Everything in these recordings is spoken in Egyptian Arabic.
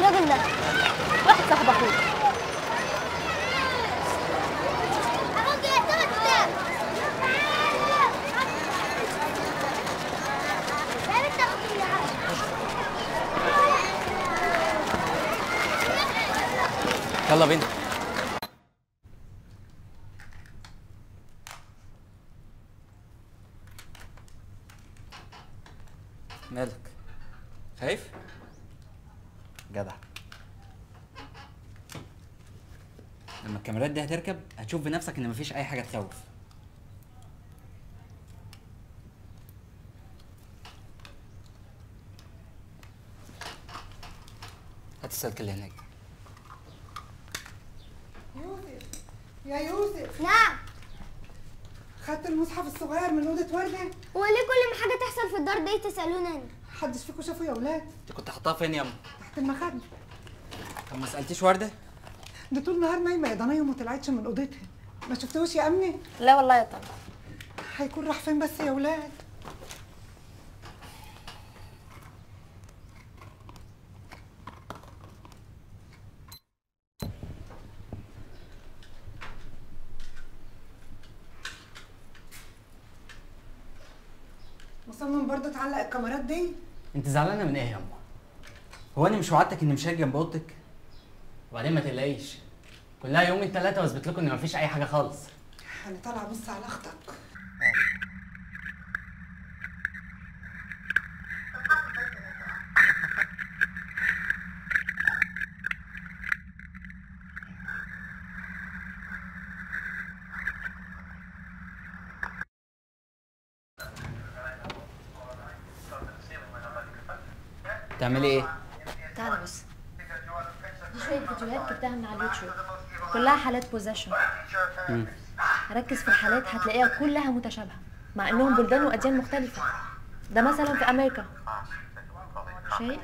الراجل ده واحد صاحب اخوك يلا بينا مالك خايف جدع لما الكاميرات دي هتركب هتشوف بنفسك ان مفيش اي حاجه تخوف هات السلك اللي هناك يوسف يا يوسف نعم خدت المصحف الصغير من اوضه ورده هو ليه كل ما حاجه تحصل في الدار دي تسالوني انا محدش فيكم شافه يا اولاد انت كنت حاطاها فين يا تحت المخده طب ما سالتيش ورده دي طول النهار نايمه يا ضنايا وما طلعتش من اوضتها ما شفتوش يا امني لا والله يا طنط هيكون راح فين بس يا اولاد مصمم برضه تعلق الكاميرات دي انت زعلانه من ايه يا امه هو انا مش وعدتك اني مش هاجي جنب اوضتك وبعدين ما تقلقيش كلها يومين ثلاثه واثبت لكم ان مفيش اي حاجه خالص انا طالعه بص على اختك تعملي ايه تعالى بص دي شويه فيديوهات جبتها من على اليوتيوب كلها حالات بوزيشن مم. ركز في الحالات هتلاقيها كلها متشابهه مع انهم بلدان واديان مختلفه ده مثلا في امريكا شايف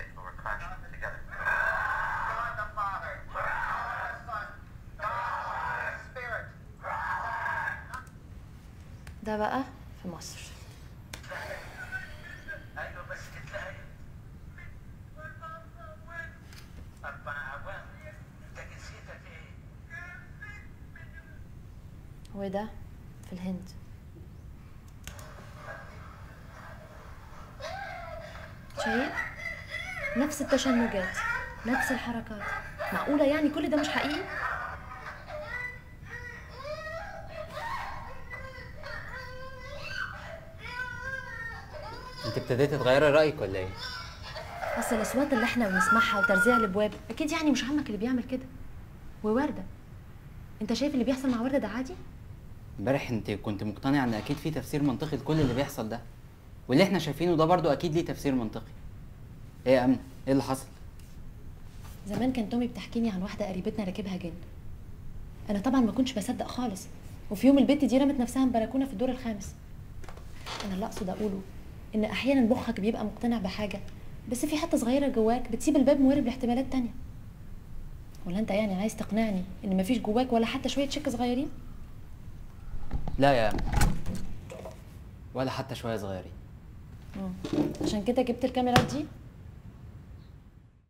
ده بقى في مصر وده في الهند شايف نفس التشنجات نفس الحركات معقولة يعني كل ده مش حقيقي؟ انت ابتديتي تغيري رايك ولا ايه اصل الاصوات اللي احنا بنسمعها وترزيع الابواب اكيد يعني مش عمك اللي بيعمل كده ووردة انت شايف اللي بيحصل مع وردة ده عادي؟ امبارح انت كنت مقتنعه ان اكيد في تفسير منطقي لكل اللي بيحصل ده واللي احنا شايفينه ده برضو اكيد ليه تفسير منطقي ايه يا امنه ايه اللي حصل زمان كان تومي بتحكيني عن واحدة قريبتنا راكبها جن أنا طبعا ما كنتش بصدق خالص وفي يوم البت دي رمت نفسها من بلكونة في الدور الخامس أنا اللي أقصد أقوله إن أحيانا مخك بيبقى مقتنع بحاجة بس في حتة صغيرة جواك بتسيب الباب موارب لاحتمالات تانية ولا أنت يعني عايز تقنعني إن مفيش جواك ولا حتى شوية شك صغيرين؟ لا يا امنه ولا حتى شويه صغيرين مم. عشان كده جبت الكاميرات دي